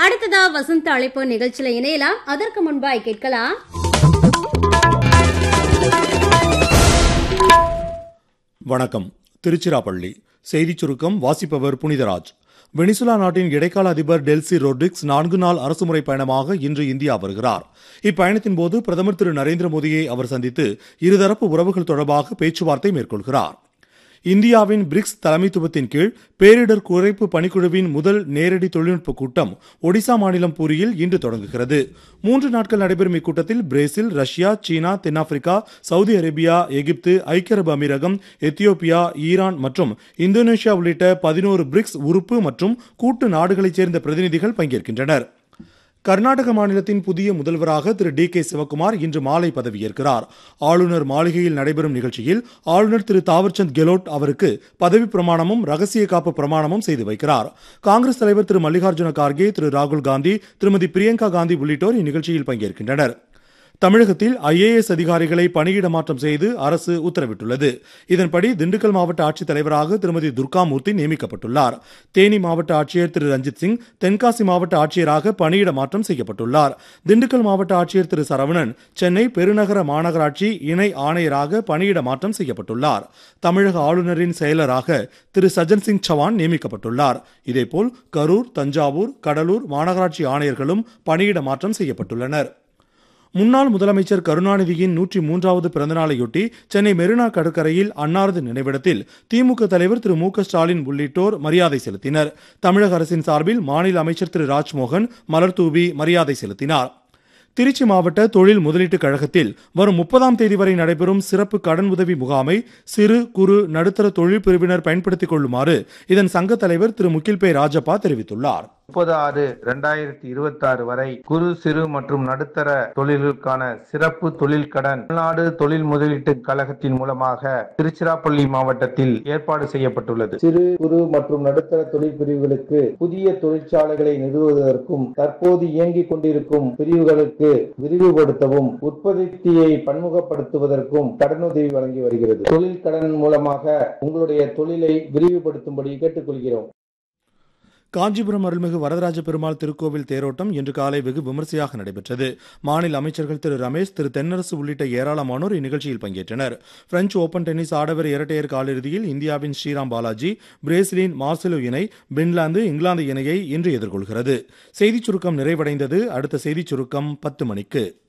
அடுத்ததா வசந்த அழைப்பு நிகழ்ச்சியில இணையலாம் அதற்கு முன்பாய் கேட்கலாம் வணக்கம் திருச்சிராப்பள்ளி செய்திச் சுருக்கம் வாசிப்பவர் புனிதராஜ் வெனிசுலா நாட்டின் இடைக்கால அதிபர் டெல்சி ரோட்ரிக்ஸ் நான்கு நாள் அரசுமுறை பயணமாக இன்று இந்தியா வருகிறார் இப்பயணத்தின் போது பிரதமர் திரு நரேந்திர மோடியை அவர் சந்தித்து இருதரப்பு உறவுகள் தொடர்பாக பேச்சுவார்த்தை மேற்கொள்கிறார் இந்தியாவின் பிரிக்ஸ் தலைமைத்துவத்தின் கீழ் பேரிடர் குறைப்பு பணிக்குழுவின் முதல் நேரடி தொழில்நுட்ப கூட்டம் ஒடிசா மாநிலம் பூரியில் இன்று தொடங்குகிறது மூன்று நாட்கள் நடைபெறும் இக்கூட்டத்தில் பிரேசில் ரஷ்யா சீனா தென்னாப்பிரிக்கா சவுதி அரேபியா எகிப்து ஐக்கிய அரபு அமீரகம் எத்தியோப்பியா ஈரான் மற்றும் இந்தோனேஷியா உள்ளிட்ட பதினோரு பிரிக்ஸ் உறுப்பு மற்றும் கூட்டு நாடுகளைச் சேர்ந்த பிரதிநிதிகள் பங்கேற்கின்றனர் கர்நாடக மாநிலத்தின் புதிய முதல்வராக திரு டி கே சிவக்குமார் இன்று மாலை பதவியேற்கிறார் ஆளுநர் மாளிகையில் நடைபெறும் நிகழ்ச்சியில் ஆளுநர் திரு தாவர்சந்த் கெலோட் அவருக்கு பதவி பிரமாணமும் ரகசிய காப்பு பிரமாணமும் செய்து வைக்கிறார் காங்கிரஸ் தலைவர் திரு மல்லிகார்ஜுன கார்கே திரு ராகுல் காந்தி திருமதி பிரியங்கா காந்தி உள்ளிட்டோர் இந்நிகழ்ச்சியில் பங்கேற்கின்றனர் தமிழகத்தில் ஐஏஎஸ் அதிகாரிகளை பணியிட மாற்றம் செய்து அரசு உத்தரவிட்டுள்ளது இதன்படி திண்டுக்கல் மாவட்ட ஆட்சித் தலைவராக திருமதி துர்காமூர்த்தி நியமிக்கப்பட்டுள்ளார் தேனி மாவட்ட ஆட்சியர் திரு ரஞ்சித் சிங் தென்காசி மாவட்ட ஆட்சியராக பணியிட மாற்றம் செய்யப்பட்டுள்ளார் திண்டுக்கல் மாவட்ட ஆட்சியர் திரு சரவணன் சென்னை பெருநகர மாநகராட்சி இணை ஆணையராக பணியிட மாற்றம் செய்யப்பட்டுள்ளார் தமிழக ஆளுநரின் செயலராக திரு சஜன் சிங் சவான் நியமிக்கப்பட்டுள்ளார் இதேபோல் கரூர் தஞ்சாவூர் கடலூர் மாநகராட்சி ஆணையர்களும் பணியிட மாற்றம் செய்யப்பட்டுள்ளனர் முன்னாள் முதலமைச்சர் கருணாநிதியின் நூற்றி மூன்றாவது பிறந்தநாளையொட்டி சென்னை மெரினா கடற்கரையில் அன்னாரது நினைவிடத்தில் திமுக தலைவர் திரு மு க ஸ்டாலின் உள்ளிட்டோர் மரியாதை செலுத்தினர் தமிழக அரசின் சார்பில் மாநில அமைச்சர் திரு ராஜ்மோகன் மலர்தூவி மரியாதை செலுத்தினார் திருச்சி மாவட்ட தொழில் முதலீட்டுக் கழகத்தில் வரும் முப்பதாம் தேதி வரை நடைபெறும் சிறப்பு கடன் உதவி முகாமை சிறு குறு நடுத்தர தொழில் பிரிவினர் பயன்படுத்திக் கொள்ளுமாறு இதன் சங்க தலைவர் திரு முகில் பே ராஜப்பா தெரிவித்துள்ளார் முப்பது ஆறு இரண்டாயிரத்தி இருபத்தி ஆறு வரை குறு சிறு மற்றும் நடுத்தர தொழில்களுக்கான சிறப்பு தொழில் கடன் தமிழ்நாடு தொழில் முதலீட்டு கழகத்தின் மூலமாக திருச்சிராப்பள்ளி மாவட்டத்தில் ஏற்பாடு செய்யப்பட்டுள்ளது சிறு குறு மற்றும் நடுத்தர தொழில் பிரிவுகளுக்கு புதிய தொழிற்சாலைகளை நிறுவுவதற்கும் தற்போது இயங்கிக் கொண்டிருக்கும் பிரிவுகளுக்கு விரிவுபடுத்தவும் உற்பத்தியை பன்முகப்படுத்துவதற்கும் கடனுதவி வழங்கி வருகிறது தொழில் கடன் மூலமாக உங்களுடைய தொழிலை விரிவுபடுத்தும்படி கேட்டுக்கொள்கிறோம் காஞ்சிபுரம் அருள்மிகு வரதராஜ பெருமாள் திருக்கோவில் தேரோட்டம் இன்று காலை வெகு விமரிசையாக நடைபெற்றது மாநில அமைச்சர்கள் திரு ரமேஷ் திரு தென்னரசு உள்ளிட்ட ஏராளமானோர் இந்நிகழ்ச்சியில் பங்கேற்றனர் பிரெஞ்சு ஓபன் டென்னிஸ் ஆடவர் இரட்டையர் காலிறுதியில் இந்தியாவின் ஸ்ரீராம் பாலாஜி பிரேசிலின் மார்செலோ இணை பின்லாந்து இங்கிலாந்து இணையை இன்று எதிர்கொள்கிறது செய்திச் சுருக்கம் நிறைவடைந்தது அடுத்த செய்திச் சுருக்கம் பத்து மணிக்கு